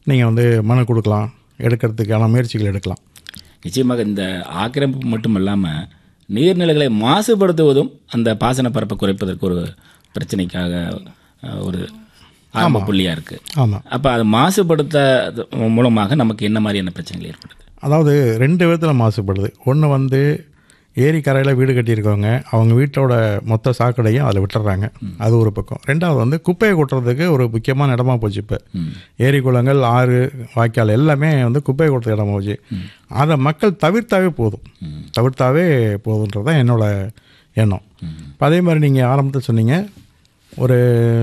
நீங்கள் வந்து மனு கொடுக்கலாம் எடுக்கிறதுக்கான முயற்சிகள் எடுக்கலாம் நிச்சயமாக இந்த ஆக்கிரமிப்பு மட்டும் இல்லாமல் நீர்நிலைகளை மாசுபடுத்துவதும் அந்த பாசன பரப்பை குறைப்பதற்கு ஒரு பிரச்சனைக்காக அஹ், ஒரு ஆரம்ப புள்ளியாக இருக்குது ஆமாம் அப்போ அது மாசுபடுத்த மூலமாக நமக்கு என்ன மாதிரியான பிரச்சனைகள் ஏற்படுது அதாவது ரெண்டு விதத்தில் மாசுபடுது ஒன்று வந்து ஏரி கரையில் வீடு கட்டியிருக்கவங்க அவங்க வீட்டோட மொத்த சாக்கடையும் அதில் விட்டுறாங்க அது ஒரு பக்கம் ரெண்டாவது வந்து குப்பையை கொட்டுறதுக்கு ஒரு முக்கியமான இடமா போச்சு இப்போ ஏரி குளங்கள் ஆறு வாய்க்கால் எல்லாமே வந்து குப்பையை கொட்டுற இடமா போச்சு அதை மக்கள் தவிர்த்தாவே போதும் தவிர்த்தாவே போதுன்றது தான் என்னோட எண்ணம் இப்போ அதே மாதிரி நீங்கள் ஆரம்பத்தில் சொன்னீங்க ஒரு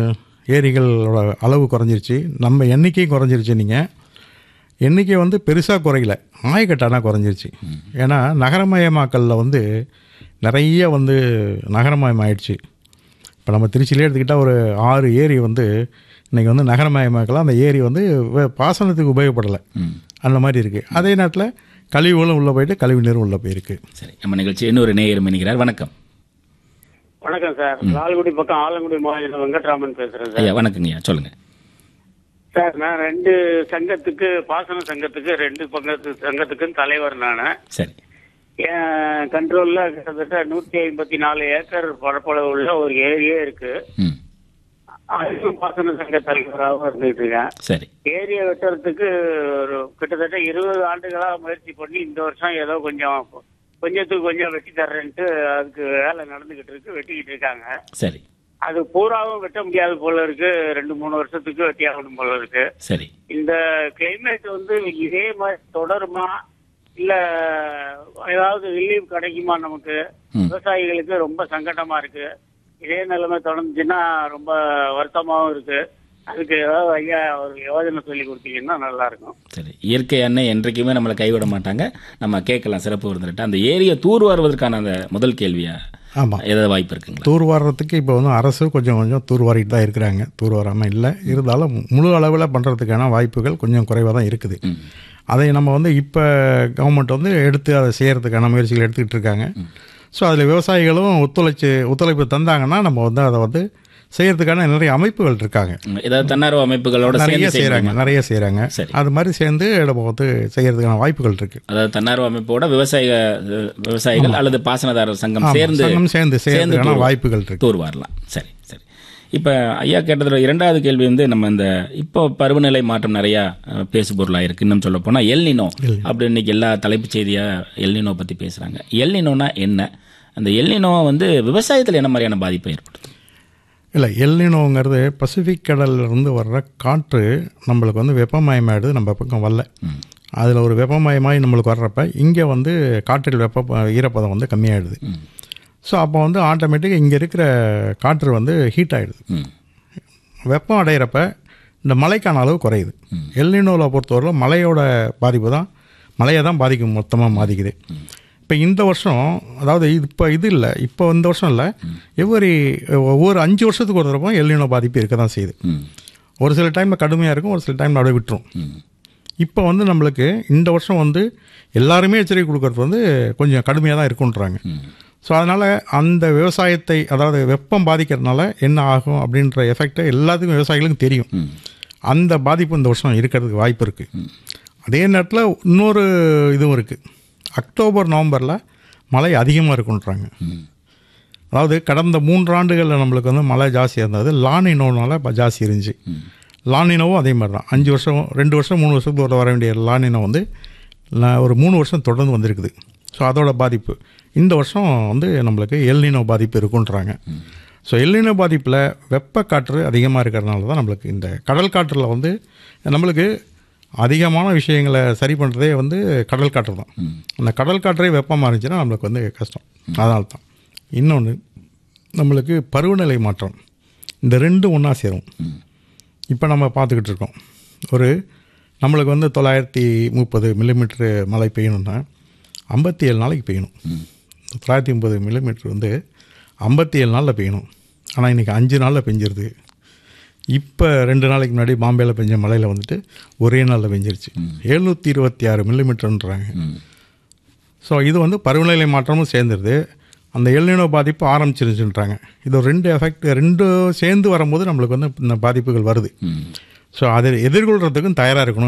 ஏரிகளோட அளவு குறைஞ்சிருச்சு நம்ம எண்ணிக்கையும் குறைஞ்சிருச்சு நீங்கள் எண்ணிக்கை வந்து பெருசாக குறையல ஆயக்கட்டானா குறைஞ்சிருச்சு ஏன்னா நகரமயமாக்கலில் வந்து நிறைய வந்து நகரமயம் ஆயிடுச்சு இப்போ நம்ம திருச்சியிலே எடுத்துக்கிட்டால் ஒரு ஆறு ஏரி வந்து இன்றைக்கி வந்து நகரமயமாக்கலாம் அந்த ஏரி வந்து வே- பாசனத்துக்கு உபயோகப்படலை அந்த மாதிரி இருக்குது அதே நேரத்தில் கழிவுகளும் உள்ளே போயிட்டு கழிவு நீரும் உள்ளே போயிருக்கு சரி நம்ம நிகழ்ச்சி இன்னொரு நேயர் மணிக்கிறார் வணக்கம் வணக்கம் சார் லால்குடி பக்கம் ஆலங்குடி மாவட்டம் வெங்கட்ராமன் பேசுறேன் சார் ஐயா வணக்கங்கய்யா சொல்லுங்கள் சார் நான் ரெண்டு சங்கத்துக்கு பாசன சங்கத்துக்கு ரெண்டு பங்கத்து சங்கத்துக்கும் தலைவர் நான் சரி என் கண்ட்ரோல்ல கிட்டத்தட்ட நூத்தி ஐம்பத்தி நாலு ஏக்கர் பரப்பளவு உள்ள ஒரு ஏரியே இருக்கு ம் அதுக்கும் பாசன சங்க தலைவராகவும் இருந்துட்டு இருக்கேன் சரி ஏரியை வெட்டுறதுக்கு ஒரு கிட்டத்தட்ட இருபது ஆண்டுகளா முயற்சி பண்ணி இந்த வருஷம் ஏதோ கொஞ்சம் கொஞ்சத்துக்கு கொஞ்சம் வெட்டி தர்றேன்ட்டு அதுக்கு வேலை நடந்துகிட்டு இருக்கு வெட்டிக்கிட்டு இருக்காங்க சரி அது பூராவும் வெட்ட முடியாது போல இருக்கு ரெண்டு மூணு வருஷத்துக்கு வெட்டி ஆகணும் போல இருக்கு சரி இந்த கிளைமேட் வந்து இதே மாதிரி தொடருமா இல்ல ஏதாவது ரிலீஃப் கிடைக்குமா நமக்கு ம். விவசாயிகளுக்கு ரொம்ப சங்கடமா இருக்கு இதே நிலைமை தொடர்ந்துச்சுன்னா ரொம்ப வருத்தமாவும் இருக்கு அதுக்கு ஏதாவது ஐயா ஒரு யோஜனை சொல்லி கொடுத்தீங்கன்னா நல்லா இருக்கும் சரி இயற்கை அன்னை என்றைக்குமே நம்மளை கைவிட மாட்டாங்க நம்ம கேட்கலாம் சிறப்பு விருந்துட்டு அந்த ஏரியை தூர் வருவதற்கான அந்த முதல் கேள்வியா ஆமாம் ஏதாவது வாய்ப்பு இருக்குங்களா தூர் வாடுறதுக்கு இப்போ வந்து அரசு கொஞ்சம் கொஞ்சம் தூர் வாரிட்டு தான் இருக்கிறாங்க தூர் வராமல் இல்லை இருந்தாலும் முழு அளவில் பண்ணுறதுக்கான வாய்ப்புகள் கொஞ்சம் குறைவாக தான் இருக்குது அதை நம்ம வந்து இப்போ கவர்மெண்ட் வந்து எடுத்து அதை செய்கிறதுக்கான முயற்சிகள் எடுத்துக்கிட்டு இருக்காங்க ஸோ அதில் விவசாயிகளும் ஒத்துழைச்சு ஒத்துழைப்பு தந்தாங்கன்னா நம்ம வந்து அதை வந்து செய்கிறதுக்கான நிறைய அமைப்புகள் இருக்காங்க ம், ஏதாவது தன்னார்வ அமைப்புகளோட நிறைய சேர்ந்து செய்கிறாங்க செய்யறாங்க நிறைய செய்கிறாங்க சரி. அது மாதிரி சேர்ந்து நம்ம வந்து செய்கிறதுக்கான வாய்ப்புகள் இருக்குது அதாவது தன்னார்வ அமைப்போட விவசாய விவசாயிகள் அல்லது பாசனதாரர் சங்கம் சேர்ந்து சங்கம் சேர்ந்து செய்கிறதுக்கான தூர் வாய்ப்புகள் இருக்குது தூர் வரலாம் சரி சரி இப்போ ஐயா கேட்டதுல இரண்டாவது கேள்வி வந்து நம்ம இந்த இப்போ பருவநிலை மாற்றம் நிறையா அஹ், பேசு பொருளாக இருக்கு இன்னும் சொல்ல போனால் எல்னினோ அப்படி இன்னைக்கு எல்லா தலைப்புச் செய்தியா எல்னினோ பற்றி பேசுகிறாங்க எல்னினோனா என்ன அந்த எல்னினோ வந்து விவசாயத்தில் என்ன மாதிரியான பாதிப்பை ஏற்படுத்தும் இல்லை எல்லினோங்கிறது பசிபிக் கடல்ல இருந்து வர்ற காற்று நம்மளுக்கு வந்து வெப்பமயமாயிடுது நம்ம பக்கம் வரல அதில் ஒரு வெப்பமயமாகி நம்மளுக்கு வர்றப்ப இங்கே வந்து காற்றில் வெப்ப ஈரப்பதம் வந்து கம்மியாயிடுது ஸோ அப்போ வந்து ஆட்டோமேட்டிக்காக இங்கே இருக்கிற காற்று வந்து ஹீட் ஆகிடுது ம் வெப்பம் அடையிறப்ப இந்த மழைக்கான அளவு குறையுது எல்லினோவில் பொறுத்தவரையில் மழையோட பாதிப்பு தான் மழையை தான் பாதிக்கும் மொத்தமாக பாதிக்குது இப்போ இந்த வருஷம் அதாவது இது இப்போ இது இல்லை இப்போ இந்த வருஷம் இல்லை எவ்வரி ஒவ்வொரு அஞ்சு வருஷத்துக்கு ஒரு தடவை எல்லினோ பாதிப்பு இருக்க தான் செய்யுது ம் ஒரு சில டைமில் கடுமையாக இருக்கும் ஒரு சில டைமில் அப்படியே விட்டுரும் இப்போ வந்து நம்மளுக்கு இந்த வருஷம் வந்து எல்லாருமே எச்சரிக்கை கொடுக்கறது வந்து கொஞ்சம் கடுமையாக தான் இருக்குன்றாங்க ஸோ அதனால் அந்த விவசாயத்தை அதாவது வெப்பம் பாதிக்கிறதுனால என்ன ஆகும் அப்படின்ற எஃபெக்ட் எல்லாத்துக்கும் விவசாயிகளுக்கும் தெரியும் அந்த பாதிப்பு இந்த வருஷம் இருக்கிறதுக்கு வாய்ப்பு இருக்குது அதே நேரத்தில் இன்னொரு இதுவும் இருக்குது அக்டோபர் நவம்பரில் மழை அதிகமாக இருக்குன்றாங்க அதாவது கடந்த மூன்று ஆண்டுகளில் நம்மளுக்கு வந்து மழை ஜாஸ்தியாக இருந்தது லானினோனால இப்போ ஜாஸ்தி இருந்துச்சு லானினோவும் அதே மாதிரி தான் அஞ்சு வருஷம் ரெண்டு வருஷம் மூணு வருஷத்துக்கு ஒரு வர வேண்டிய லானினோ வந்து ல- ஒரு மூணு வருஷம் தொடர்ந்து வந்திருக்குது ஸோ அதோட பாதிப்பு இந்த வருஷம் வந்து நம்மளுக்கு எல்னினோ பாதிப்பு இருக்குன்றாங்க ஸோ எல்னினோ பாதிப்பில் வெப்பக்காற்று அதிகமாக இருக்கிறதுனால தான் நம்மளுக்கு இந்த கடல் காற்றில் வந்து நம்மளுக்கு அதிகமான விஷயங்களை சரி பண்ணுறதே வந்து கடல் காற்று தான் அந்த கடல் காற்றே வெப்பமாக இருந்துச்சுன்னா நம்மளுக்கு வந்து கஷ்டம் அதனால தான் இன்னொன்று நம்மளுக்கு பருவநிலை மாற்றம் இந்த ரெண்டும் ஒன்றா சேரும் இப்போ நம்ம பார்த்துக்கிட்டு இருக்கோம் ஒரு நம்மளுக்கு வந்து தொள்ளாயிரத்தி முப்பது மில்லிமீட்ரு மழை பெய்யணும்னா ஐம்பத்தி ஏழு நாளைக்கு பெய்யணும் தொள்ளாயிரத்தி முப்பது மில்லிமீட்ரு வந்து ஐம்பத்தி ஏழு நாளில் பெய்யணும் ஆனால் இன்றைக்கி அஞ்சு நாளில் பெஞ்சிருது இப்போ ரெண்டு நாளைக்கு முன்னாடி பாம்பேயில் பெஞ்ச மழையில் வந்துட்டு ஒரே நாளில் பெஞ்சிருச்சு எழுநூற்றி இருபத்தி ஆறு மில்லிமீட்டர்ன்றாங்க ஸோ இது வந்து பருவநிலை மாற்றமும் சேர்ந்துருது அந்த எல்னினோ பாதிப்பு ஆரம்பிச்சிருச்சுன்றாங்க இது ஒரு ரெண்டு எஃபெக்ட் ரெண்டும் சேர்ந்து வரும்போது நம்மளுக்கு வந்து இந்த பாதிப்புகள் வருது ஸோ அதை எதிர்கொள்கிறதுக்கும் தயாராக இருக்கணும்